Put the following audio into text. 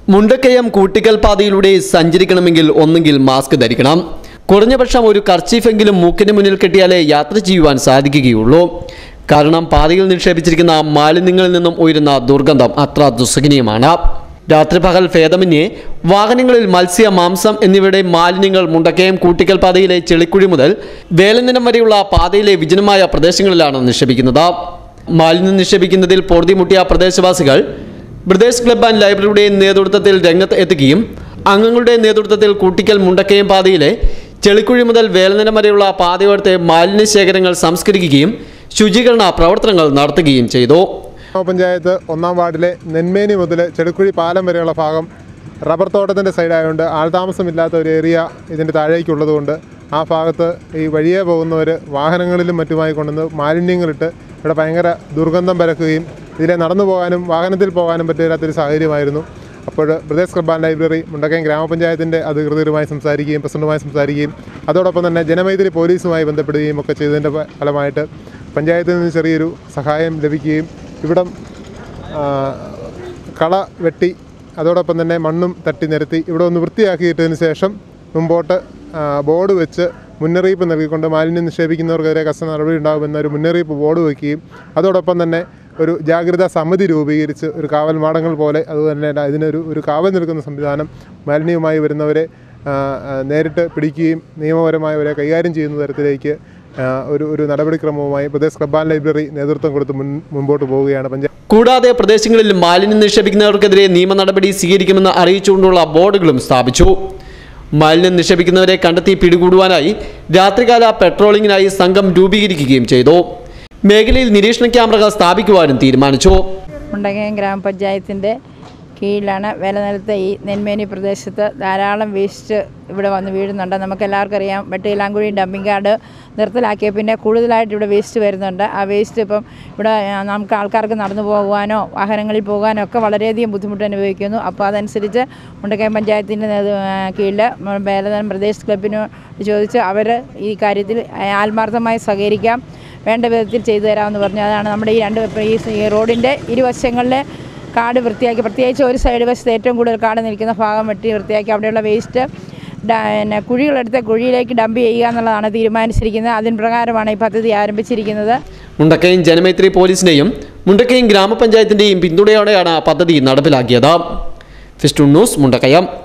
മുണ്ടക്കയം കൂട്ടിക്കൽ പാതയിലൂടെ സഞ്ചരിക്കണമെങ്കിൽ ഒന്നെങ്കിൽ മാസ്ക് ധരിക്കണം കുറഞ്ഞപക്ഷം ഒരു കർച്ചീഫെങ്കിലും മൂക്കിന് മുന്നിൽ കെട്ടിയാലേ യാത്ര ചെയ്യുവാൻ സാധിക്കുകയുള്ളൂ കാരണം പാതയിൽ നിക്ഷേപിച്ചിരിക്കുന്ന മാലിന്യങ്ങളിൽ നിന്നും ഉയരുന്ന ദുർഗന്ധം അത്ര ദുസ്സഹനീയമാണ് രാത്രി പകൽ ഭേദമന്യേ വാഹനങ്ങളിൽ മത്സ്യ മാംസം എന്നിവയുടെ മാലിന്യങ്ങൾ മുണ്ടക്കയം കൂട്ടിക്കൽ പാതയിലെ ചെളിക്കുഴി മുതൽ വേലനിനം വരെയുള്ള പാതയിലെ വിജനമായ പ്രദേശങ്ങളിലാണ് നിക്ഷേപിക്കുന്നത് മാലിന്യം നിക്ഷേപിക്കുന്നതിൽ പൊറുതിമുട്ടിയ പ്രദേശവാസികൾ ബ്രദേഴ്സ് ക്ലബ് ആൻഡ് ലൈബ്രറിയുടെ നേതൃത്വത്തിൽ രംഗത്ത് എത്തുകയും അംഗങ്ങളുടെ നേതൃത്വത്തിൽ കൂട്ടിക്കൽ മുണ്ടക്കയം പാതയിലെ ചെളിക്കുഴി മുതൽ വേലനിരം വരെയുള്ള പാതയോരത്തെ മാലിന്യ ശേഖരങ്ങൾ സംസ്കരിക്കുകയും ശുചീകരണ പ്രവർത്തനങ്ങൾ നടത്തുകയും ചെയ്തു ഗ്രാമപഞ്ചായത്ത് ഒന്നാം വാർഡിലെ നെന്മേനി മുതൽ ചെടുക്കുഴി പാലം വരെയുള്ള ഭാഗം റബ്ബർ തോട്ടത്തിൻ്റെ സൈഡായതുകൊണ്ട് ആൾതാമസമില്ലാത്ത ഒരു ഏരിയ ഇതിൻ്റെ താഴേക്കുള്ളതുകൊണ്ട് ആ ഭാഗത്ത് ഈ വഴിയെ പോകുന്നവർ വാഹനങ്ങളിലും മറ്റുമായി കൊണ്ടുവന്ന് മാലിന്യങ്ങളിട്ട് ഇവിടെ ഭയങ്കര ദുർഗന്ധം പരക്കുകയും ഇതിലെ നടന്നു പോകാനും വാഹനത്തിൽ പോകാനും പറ്റാത്തൊരു സാഹചര്യമായിരുന്നു അപ്പോൾ Pradesh club and library Mundakkayam ഗ്രാമപഞ്ചായത്തിൻ്റെ അധികൃതരുമായി സംസാരിക്കുകയും പ്രസിഡന്റുമായി സംസാരിക്കുകയും അതോടൊപ്പം തന്നെ ജനമൈത്രി പോലീസുമായി ബന്ധപ്പെടുകയും ഒക്കെ ചെയ്തതിൻ്റെ ഫ- ഫലമായിട്ട് പഞ്ചായത്തിൽ നിന്ന് ചെറിയൊരു സഹായം ലഭിക്കുകയും ഇവിടം ആ, കള വെട്ടി അതോടൊപ്പം തന്നെ മണ്ണും തട്ടി നിരത്തി ഇവിടെ ഒന്ന് വൃത്തിയാക്കിയിട്ടതിന് ശേഷം മുമ്പോട്ട് ആ, ബോർഡ് വെച്ച് മുന്നറിയിപ്പ് നൽകിക്കൊണ്ട് മാലിന്യം നിക്ഷേപിക്കുന്നവർക്കെതിരെ കർശന നടപടി ഉണ്ടാകുമെന്ന ഒരു മുന്നറിയിപ്പ് ബോർഡ് വയ്ക്കുകയും അതോടൊപ്പം തന്നെ ഒരു ജാഗ്രതാ സമിതി രൂപീകരിച്ച് ഒരു കാവൽ മാടങ്ങൾ പോലെ അതുതന്നെ ഇതിനൊരു ഒരു കാവൽ നിൽക്കുന്ന സംവിധാനം മാലിന്യവുമായി വരുന്നവരെ ആ, ആ, നേരിട്ട് പിടിക്കുകയും നിയമപരമായവരെ കൈകാര്യം ചെയ്യുന്ന തരത്തിലേക്ക് ആ, ഒരു ഒരു നടപടിക്രമവുമായി പ്രദേശ് ക്ലബ് ആൻഡ് ലൈബ്രറി നേതൃത്വം കൊടുത്ത് മുൻ മുമ്പോട്ട് പോവുകയാണ് പഞ്ചായത്ത് കൂടാതെ പ്രദേശങ്ങളിൽ മാലിന്യം നിക്ഷേപിക്കുന്നവർക്കെതിരെ നിയമ നടപടി സ്വീകരിക്കുമെന്ന് അറിയിച്ചുകൊണ്ടുള്ള ബോർഡുകളും സ്ഥാപിച്ചു മാലിന്യം നിക്ഷേപിക്കുന്നവരെ കണ്ടെത്തി പിടികൂടുവാനായി രാത്രികാല പെട്രോളിങ്ങിനായി സംഘം രൂപീകരിക്കുകയും ചെയ്തു മേഖലയിൽ നിരീക്ഷണ ക്യാമറകൾ സ്ഥാപിക്കുവാനും തീരുമാനിച്ചു മുണ്ടകയം ഗ്രാമപഞ്ചായത്തിൻ്റെ കീഴിലാണ് വേലനിലത്തെ ഈ നെന്മേനി പ്രദേശത്ത് ധാരാളം വേസ്റ്റ് ഇവിടെ വന്ന് വീഴുന്നുണ്ട് നമുക്ക് എല്ലാവർക്കും അറിയാം വെട്ടിയിലാങ്കുഴി ഡമ്പിംഗ് കാർഡ് നിർത്തലാക്കിയ പിന്നെ കൂടുതലായിട്ട് ഇവിടെ വേസ്റ്റ് വരുന്നുണ്ട് ആ വേസ്റ്റ് ഇപ്പം ഇവിടെ ആ, നമുക്ക് ആൾക്കാർക്ക് നടന്നു പോകുവാനോ വാഹനങ്ങളിൽ പോകാനോ ഒക്കെ വളരെയധികം ബുദ്ധിമുട്ട് അനുഭവിക്കുന്നു അപ്പോൾ അതനുസരിച്ച് മുണ്ടക്കയം പഞ്ചായത്തിൻ്റെ നേതൃ- ആ, കീഴിൽ വേലനം പ്രദേശ് ക്ലബിനോട് ചോദിച്ച് അവർ ഈ കാര്യത്തിൽ ആത്മാർത്ഥമായി സഹകരിക്കാം വേണ്ട വിധത്തിൽ ചെയ്തു തരാമെന്ന് പറഞ്ഞു അതാണ് നമ്മുടെ ഈ രണ്ട് ഈ ഈ റോഡിൻ്റെ ഇരുവശങ്ങളിലെ കാട് വൃത്തിയാക്കി പ്രത്യേകിച്ച് ഒരു സൈഡ് വശത്ത് ഏറ്റവും കൂടുതൽ കാട് നിൽക്കുന്ന ഭാഗം വെട്ടി വൃത്തിയാക്കി അവിടെയുള്ള വേസ്റ്റ് പിന്നെ കുഴികളെടുത്ത് കുഴിയിലേക്ക് ഡംപ് ചെയ്യുക എന്നുള്ളതാണ് തീരുമാനിച്ചിരിക്കുന്നത് അതിന് പ്രകാരമാണ് ഈ പദ്ധതി ആരംഭിച്ചിരിക്കുന്നത് മുണ്ടക്കയം ജനമൈത്രി പോലീസിന്റെയും മുണ്ടക്കയം ഗ്രാമപഞ്ചായത്തിന്റെയും പിന്തുണയോടെയാണ് പദ്ധതി നടപ്പിലാക്കിയത് ഫിസ്റ്റു ന്യൂസ് മുണ്ടക്കയം